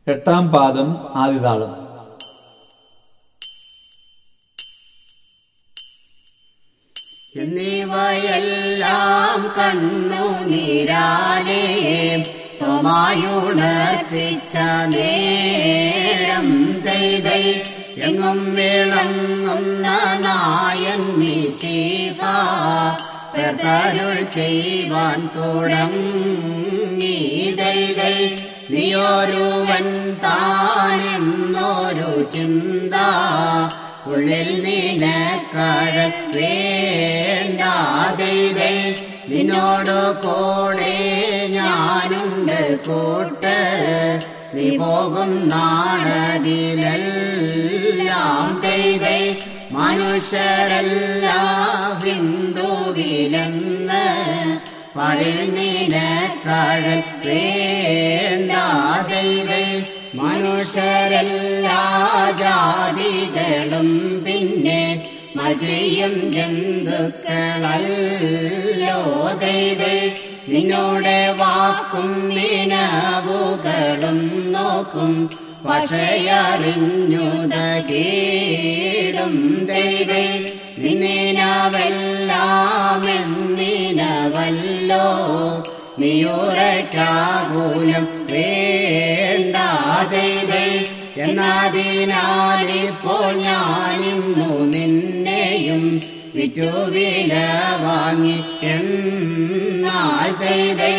എട്ടാം പാദം ആദിതാളം എന്നിവയെല്ലാം കണ്ണു നീരാലേ തോമായുണർത്തിച്ച നേരം ദൈതൈ എങ്ങും വിളങ്ങുന്ന നായൻ നിശീഹ പെർത്തരുൾ ചെയ്യുവാൻ തുടങ്ങി ദൈതൈ നീയൊരുവൻ താനെന്നൊരു ചിന്ത ഉള്ളിൽ നിനക്കഴൽ വേണ്ടാതെ നിന്നോട് കൂടെ ഞാനുണ്ട് കൂട്ട് നീ പോകും നാടതിലെല്ലാം തെയ്തേ മനുഷ്യരല്ല ഹിന്ദുവിലെന്ന് പഴിൽ നിനക്കഴൽ വേണ്ടാതെ മനുഷ്യരെല്ലാ ജാതികളും പിന്നെ മജയും ജന്തുക്കളല്ലോ ദൈവേ നിന്നോട് വാക്കും നിനവുകളും നോക്കും പക്ഷയറിഞ്ഞുതകീടും ദൈവേ നിന്നിനവെല്ലാം എന്നിനവല്ലോ നീയുറക്കാകൂലം വേണ്ടാതെ എന്നതിനാലിപ്പോൾ ഞാനിന്നു നിന്നെയും വിറ്റുവില വാങ്ങി എന്നാൽ തൈതൈ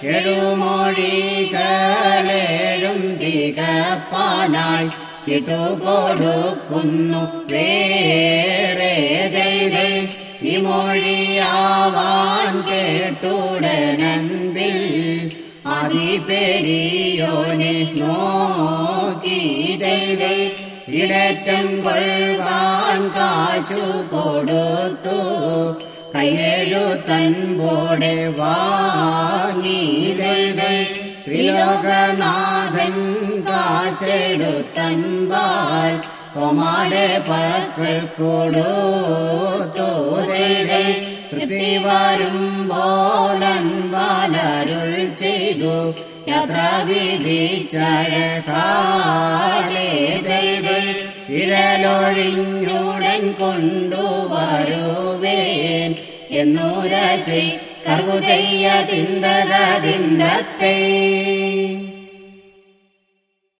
എഴുമൊഴികളേഴും തികപ്പാനായി ചിട്ടു കൊടുക്കുന്നു വേറെ ദൈതൈ ഈ മൊഴിയാവാൻ കേട്ടുടനൻപിൽ അതിപെരിയോനെ നോക്കി ദൈവേ ഇടറ്റം കൊള്ളുവാൻ കാശു കൊടുത്തു കയ്യെഴുത്തൻപോടെ വാങ്ങി ദൈവേ ത്രിലോകനാഥൻ കാശെടുത്തൻപാൽ കൊമാടെ പക്കൽ കൊടുത്തു ദൈവേ തൃപ്തി വരുമ്പോലൻ വാലരുൾ ചെയ്തു യാത്ര വിധിച്ചഴകാലേ ദൈവേ ഇഴലൊഴിഞ്ഞുടൻ കൊണ്ടുവരുവേൻ എന്നൂര ചെയ് കർവുതയ്യ തിന്തത തിന്തത്തേ